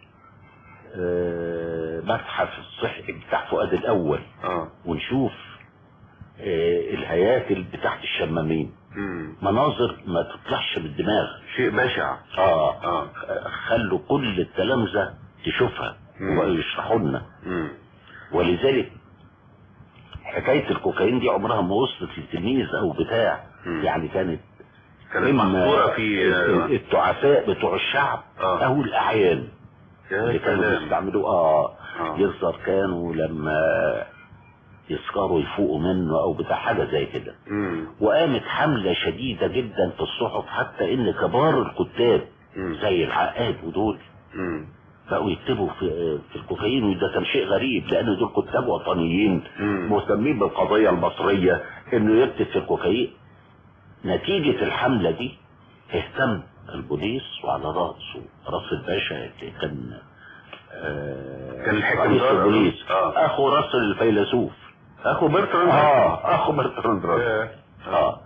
آه، متحف الصحي بتاع فؤاد الاول اه ونشوف آه، الهياكل بتاعت الشمامين مم. مناظر ما تطلعش من الدماغ شيء بشع اه اه خلوا كل التلامذة تشوفها مم. وبقوا يشرحوا لنا مم. ولذلك حكاية الكوكايين دي عمرها ما وصلت للتلميذ او بتاع مم. يعني كانت كانت إما محصورة في آه، التعفاء بتوع الشعب آه. او الاعيان يا اللي كانوا سلام بيستعملوا اه آه. يظهر كانوا لما يسكروا يفوقوا منه او بتاع حاجة زي كده مم. وقامت حملة شديدة جدا في الصحف حتى ان كبار الكتاب مم. زي العقاد ودول مم. بقوا يكتبوا في في الكوكايين وده كان شيء غريب لان دول كتاب وطنيين مم. مهتمين بالقضيه المصريه انه يكتب في الكوكايين نتيجه الحمله دي اهتم البوليس وعلى راسه راس الباشا اللي كان آه كان الحكم رئيس دار البوليس آه. اخو راس الفيلسوف اخو برتراند اه اخو برتراند راسل يا. اه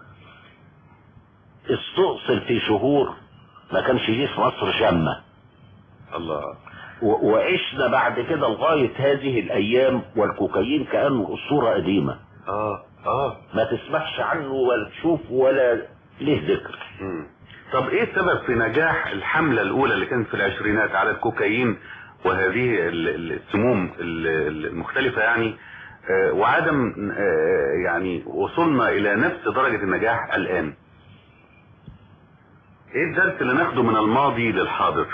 استؤصل في شهور ما كانش ليه في مصر شمه الله و- وعشنا بعد كده لغاية هذه الأيام والكوكايين كأنه أسطورة قديمة اه اه ما تسمعش عنه ولا تشوف ولا ليه ذكر مم. طب ايه السبب في نجاح الحملة الاولى اللي كانت في العشرينات على الكوكايين وهذه ال- ال- السموم ال- ال- المختلفة يعني آه، وعدم آه، يعني وصلنا الى نفس درجة النجاح الان ايه الدرس اللي ناخده من الماضي للحاضر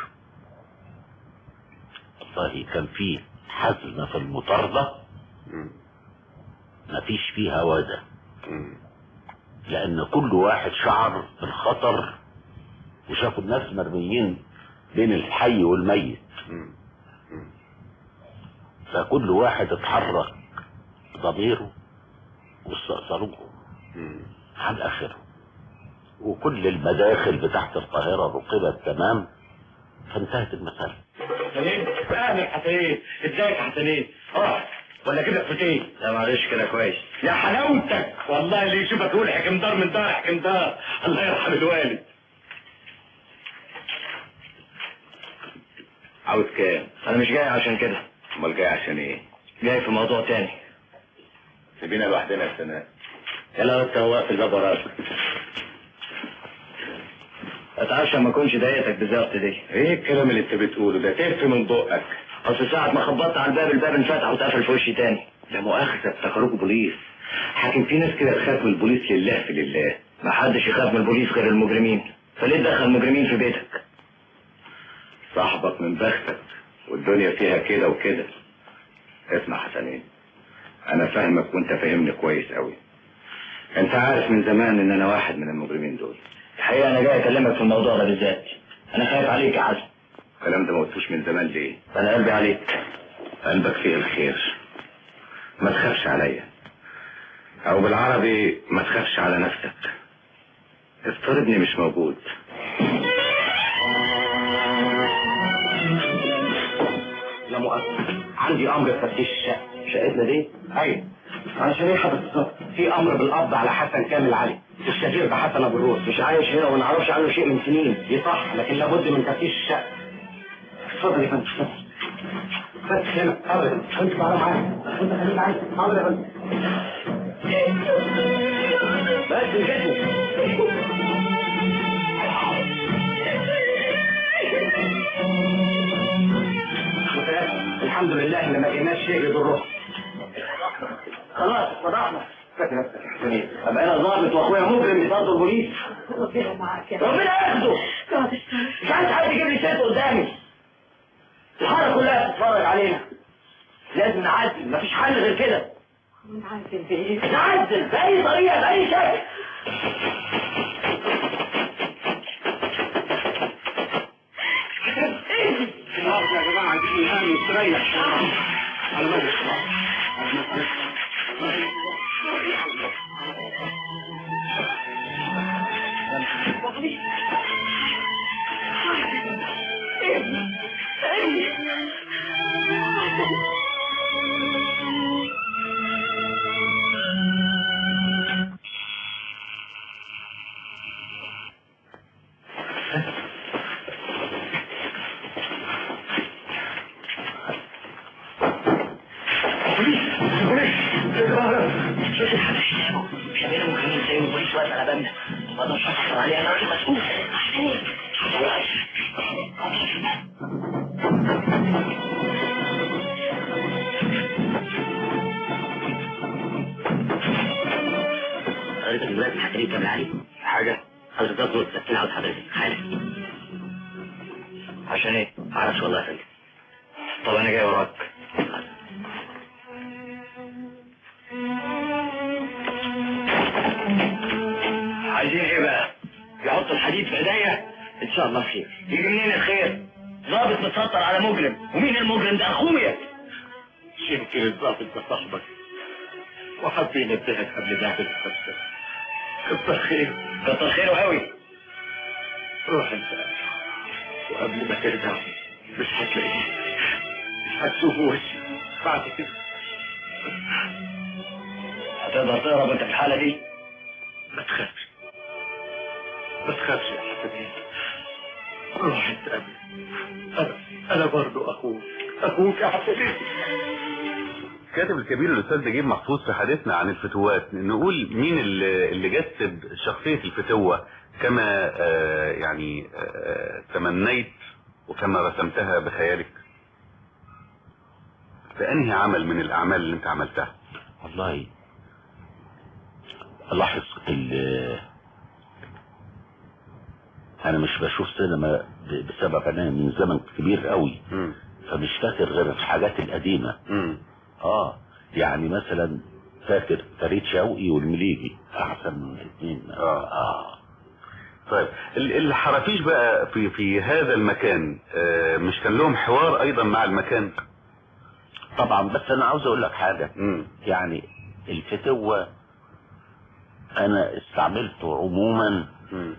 والله كان في حزم في المطاردة مم. مفيش فيها وده مم. لان كل واحد شعر بالخطر وشافوا الناس مرميين بين الحي والميت مم. فكل واحد اتحرك ضميره واستأثروه مم. عن اخره وكل المداخل بتاعت القاهرة رقبت تمام فانتهت المسألة حسنين اهلا حسنين ازيك يا حسنين اه ولا كده فتيه لا معلش كده كويس يا حلاوتك والله اللي يشوفك يقول حكم دار من دار حكم دار الله يرحم الوالد عاوز كام انا مش جاي عشان كده امال جاي عشان ايه جاي في موضوع تاني سيبينا لوحدنا يا سناء يلا انت هو في الباب وراك اتعشى ما اكونش ضايقتك بالظبط دي ايه الكلام اللي انت بتقوله ده تف من بقك اصل ساعة ما خبطت على الباب الباب انفتح واتقفل في وشي تاني لا مؤاخذة افتكروك بوليس حاكم في ناس كده تخاف من البوليس لله في لله ما حدش يخاف من البوليس غير المجرمين فليه تدخل مجرمين في بيتك صاحبك من بختك والدنيا فيها كده وكده اسمع حسنين انا فاهمك وانت فاهمني كويس قوي انت عارف من زمان ان انا واحد من المجرمين دول الحقيقة انا جاي اكلمك في الموضوع ده بالذات انا خايف عليك يا حسن الكلام ده ما قلتوش من زمان ليه انا قلبي عليك قلبك فيه الخير ما تخافش عليا او بالعربي ما تخافش على نفسك افترضني مش موجود لا مؤاخذة عندي امر تفتيش الشقة شقتنا دي؟ ايوه عشان ايه حضرتك بالظبط؟ في امر بالقبض على حسن كامل علي الشهير بحسن ابو الروس مش عايش هنا وما نعرفش عنه شيء من سنين دي صح لكن لابد من تفتيش الشقة اتفضل يا فندم اتفضل فتح هنا اتفضل انت تعالى معايا انت خليك معايا اتفضل يا فندم بس كده الحمد لله ان ما لقيناش شيء يضره خلاص فتحنا فاكر نفسك يا حسين ابقى انا ضابط واخويا مجرم يصدوا البوليس ربنا معاك يا ربنا ياخده تقعد تشتغل مش عايز حد يجيب لي سيرته قدامي الحاره كلها بتتفرج علينا لازم نعدل مفيش حل غير كده ونعزل بايه نعدل بأي طريقة بأي شكل النهارده يا جماعة عايزين ننام نستريح على مجلس شبينا مجرمين زي البوليس واقف على بابنا ما اقدرش احصل عليه انا راجل مسؤول حضرتك دلوقتي الحكايه كامل علي حاجة حضرتك تطلب تسكين عاوز حضرتك حالا عشان ايه؟ معرفش والله يا فندم طب انا جاي وراك عايزين ايه بقى؟ يحط الحديد في ايديا؟ ان شاء الله خير يجي منين الخير؟ ضابط متسطر على مجرم ومين المجرم ده اخويا يمكن الضابط ده صاحبك وحب ينبهك قبل ما بالخمسة كتر خير كتر خيره قوي روح انت وقبل ما ترجع مش هتلاقيه مش هتشوف وشي بعد كده هتقدر تهرب وانت في الحالة دي؟ ما تخافش ما تخافش يا حسنين روح انت قبل انا انا برضه اخوك ابوك يا حبيبي الكاتب الكبير الاستاذ نجيب محفوظ في حديثنا عن الفتوات نقول مين اللي اللي جسد شخصيه الفتوه كما آه، يعني آه، تمنيت وكما رسمتها بخيالك في انهي عمل من الاعمال اللي انت عملتها والله لاحظ ال انا مش بشوف سينما ب- بسبب انا من زمن كبير قوي مم. فمش فاكر غير الحاجات القديمة مم. اه يعني مثلا فاكر فريد شوقي والمليجي احسن من الاثنين آه. اه طيب ال- الحرافيش بقى في في هذا المكان آه، مش كان لهم حوار ايضا مع المكان طبعا بس انا عاوز اقول لك حاجة مم. يعني الفتوة انا استعملته عموما مم.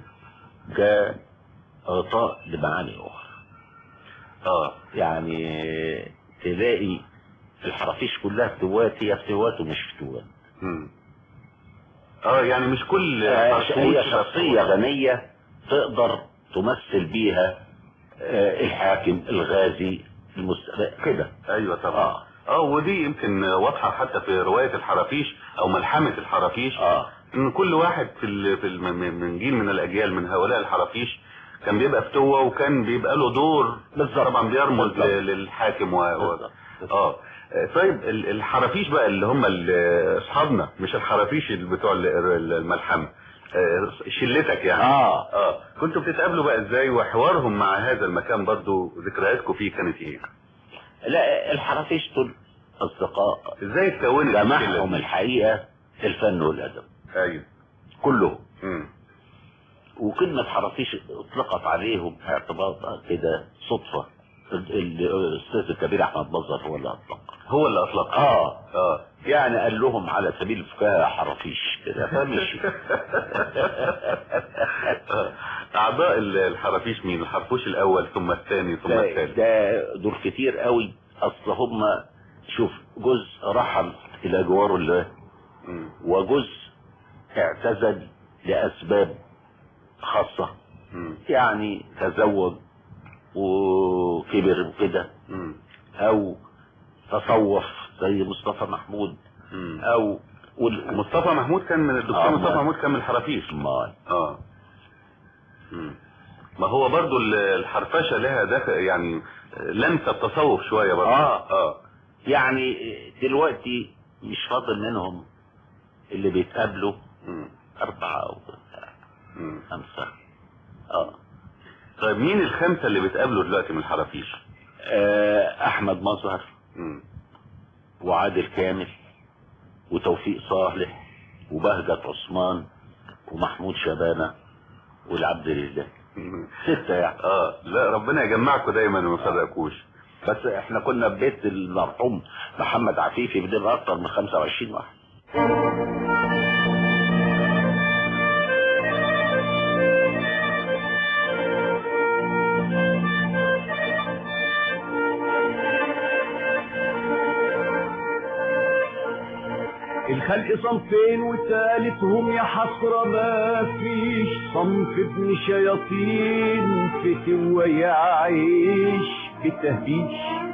كإعطاء لمعاني اخرى اه يعني تلاقي الحرافيش كلها فتوات هي فتوات ومش فتوات مم. اه يعني مش كل آه، حرفوش هي يبقى شخصية فتوة. غنية تقدر تمثل بيها آه، الحاكم الغازي المست... كده ايوه طبعا اه اه ودي يمكن واضحه حتى في روايه الحرافيش او ملحمه الحرافيش اه ان كل واحد في ال... في ال... من- من جيل من الاجيال من هؤلاء الحرافيش كان بيبقى فتوه وكان بيبقى له دور بالظبط. طبعا بيرمز بالظبط. ل- للحاكم و... و... بالظبط. اه طيب ال- الحرافيش بقى اللي هم ال- اصحابنا مش الحرافيش اللي بتوع ال- ال- الملحمه آه، شلتك يعني اه اه كنتوا بتتقابلوا بقى ازاي وحوارهم مع هذا المكان برضو ذكرياتكم فيه كانت ايه لا الحرافيش دول اصدقاء ازاي اتكونت جمعهم الشلة دي؟ الحقيقة الفن والادب ايوه كلهم مم. وكلمة حرافيش اطلقت عليهم اعتباط كده صدفة ال- ال- الاستاذ الكبير احمد مظهر هو اللي اطلق هو اللي اطلق اه اه يعني قال لهم على سبيل الفكاهة حرافيش كده فمشي آه. اعضاء ال- الحرافيش مين الحرفوش الاول ثم الثاني ثم ده, الثالث ده دول كتير قوي اصل هم شوف جزء رحل الى جوار الله مم. وجزء اعتزل لاسباب خاصة مم. يعني تزوج وكبر وكده مم. او تصوف زي مصطفى محمود مم. او وال- مصطفى محمود كان من الدكتور آه، مصطفى ما- محمود كان من الحرافيش ما اه مم. ما هو برضو ال- الحرفشه لها دخل يعني لمسه التصوف شويه برضو آه. اه يعني دلوقتي مش فاضل منهم اللي بيتقابلوا مم. أربعة أو مم. خمسة اه طيب مين الخمسه اللي بتقابلوا دلوقتي من الحرافيش آه، أحمد مظهر مم. وعادل كامل وتوفيق صالح وبهجت عثمان ومحمود شبانة والعبد لله مم. ستة يعني اه لا ربنا يجمعكم دايما وما يفرقكوش بس احنا كنا في بيت المرحوم محمد عفيفي بنبقى اكتر من 25 واحد الخلق صنفين وثالثهم يا حسرة ما فيش صنف ابن شياطين فتوى يعيش بتهبيش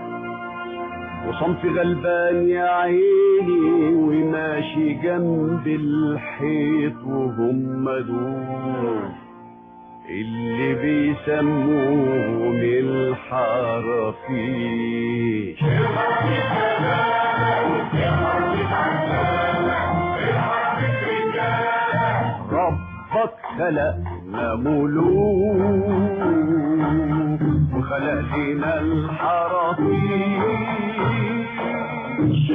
وصنف غلبان يا عيني وماشي جنب الحيط وهم دول اللي بيسموهم الحرافيش ربك خلقنا ملوك وخلق لنا الحرافيش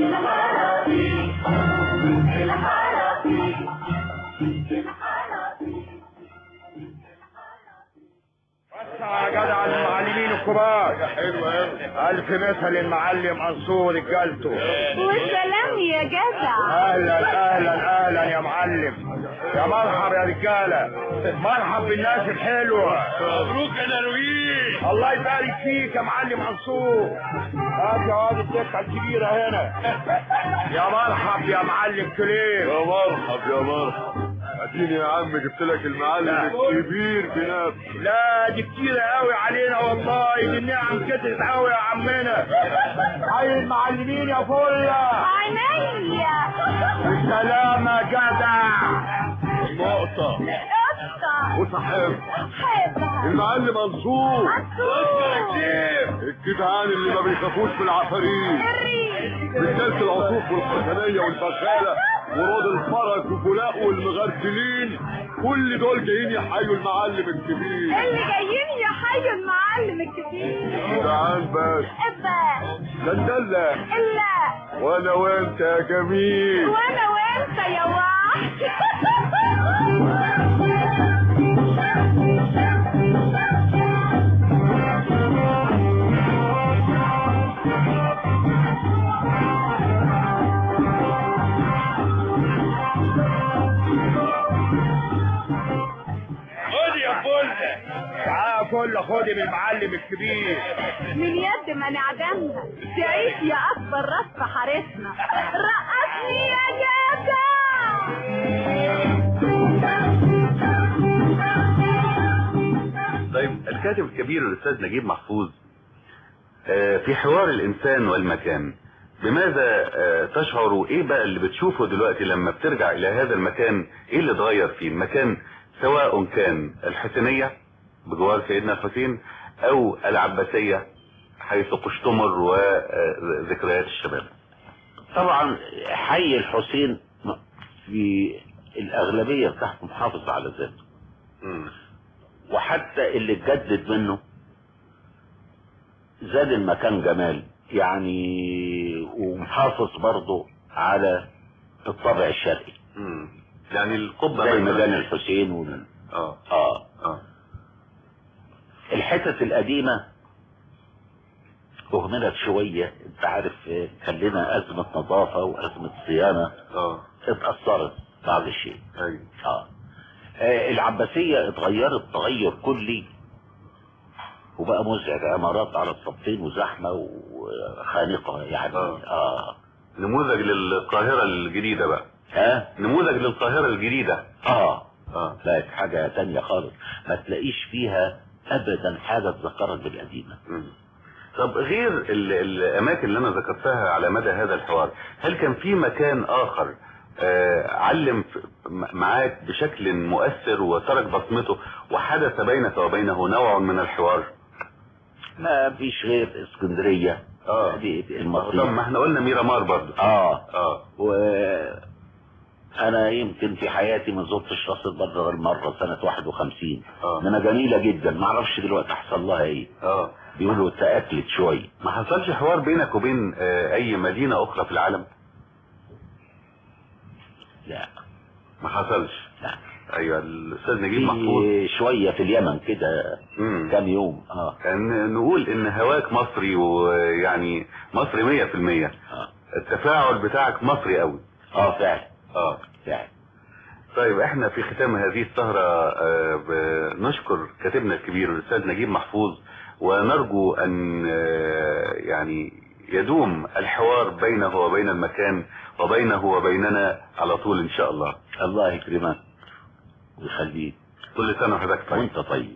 وسع يا جدع المعلمين الكبار حلو قوي الف مثل المعلم انصور رجالته والسلام يا جدع اهلا اهلا اهلا يا معلم يا مرحب يا رجاله مرحب بالناس الحلوه مبروك يا درويش الله يبارك فيك يا معلم منصور هات يا واد الدكه الكبيره هنا يا مرحب يا معلم كليب يا مرحب يا مرحب اديني يا عم جبت لك المعلم الكبير بنفسه لا دي كتيرة قوي علينا والله دي النعم كترت قوي يا عمنا عايز المعلمين يا فله عينيا بالسلامة جدع نقطة قطة وصاحبها حبها المعلم منصور عصفور الجدعان اللي ما بيخافوش من العفاريت الريح رجالة العطوف والختمية والبخالة ورود الفرج وفلاق والمغرسلين كل دول جايين يحيوا المعلم الكبير اللي جايين يحيوا المعلم الكبير جدعان بس ابا دلدلة الا وانا وانت يا جميل وانا وانت يا واحد خدي يا فله تعالى يا فله خدي من المعلم الكبير من يد ما نعدمها تعيش يا اكبر راس في حارتنا رقصني يا جدع طيب الكاتب الكبير الاستاذ نجيب محفوظ آه، في حوار الانسان والمكان بماذا آه، تشعر ايه بقى اللي بتشوفه دلوقتي لما بترجع الى هذا المكان ايه اللي اتغير فيه المكان سواء كان الحسينية بجوار سيدنا الحسين او العباسية حيث قشتمر وذكريات الشباب طبعا حي الحسين في الأغلبية بتاعته محافظ على ذاته مم. وحتى اللي اتجدد منه زاد المكان جمال يعني ومحافظ برضه على الطابع الشرقي مم. يعني القبة زي مثلاً. ميدان الحسين وال... اه اه اه الحتت القديمة اهملت شوية انت عارف آه، كان لنا ازمة نظافة وازمة صيانة اه اتأثرت بعض الشيء ايوه اه آه، العباسية اتغيرت تغير كلي وبقى مزعج عمارات على الصفين وزحمة وخانقة يعني آه. اه نموذج للقاهرة الجديدة بقى ها نموذج للقاهرة الجديدة اه اه بقت حاجة تانية خالص ما تلاقيش فيها ابدا حاجة تذكرك بالقديمة مم. طب غير ال- الاماكن اللي انا ذكرتها على مدى هذا الحوار هل كان في مكان اخر آه، علم ف- م- معاك بشكل مؤثر وترك بصمته وحدث بينك وبينه نوع من الحوار ما فيش غير اسكندرية اه دي دي طب المصرية ما احنا قلنا ميرامار برضه اه اه و انا يمكن في حياتي ما زرتش راس البر غير مره سنه 51 اه منها جميله جدا ما اعرفش دلوقتي حصل لها ايه اه بيقولوا تاكلت شويه ما حصلش حوار بينك وبين آه، اي مدينة اخرى في العالم لا ما حصلش لا ايوه الاستاذ نجيب محفوظ في شويه في اليمن كده مم. كام يوم اه كان نقول ان هواك مصري ويعني مصري مية في المية اه التفاعل بتاعك مصري قوي اه فعلا اه فعلا طيب احنا في ختام هذه السهرة آه، بنشكر كاتبنا الكبير الاستاذ نجيب محفوظ ونرجو ان آه، يعني يدوم الحوار بينه وبين المكان وبينه وبيننا على طول ان شاء الله الله يكرمك ويخليك كل سنة وحضرتك طيب وانت طيب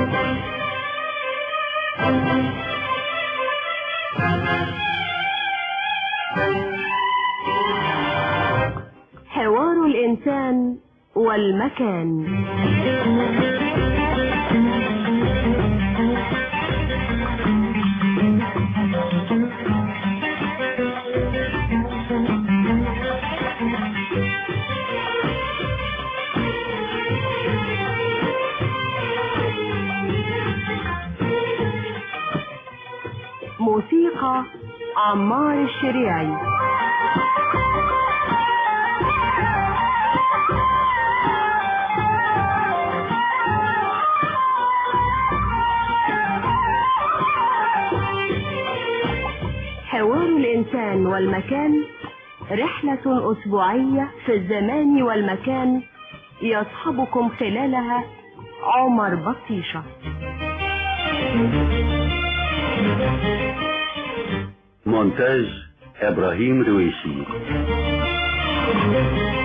حوار الإنسان والمكان موسيقى عمار الشريعي حوار الإنسان والمكان رحلة أسبوعية في الزمان والمكان يصحبكم خلالها عمر بطيشة مونتاج ابراهيم رويشي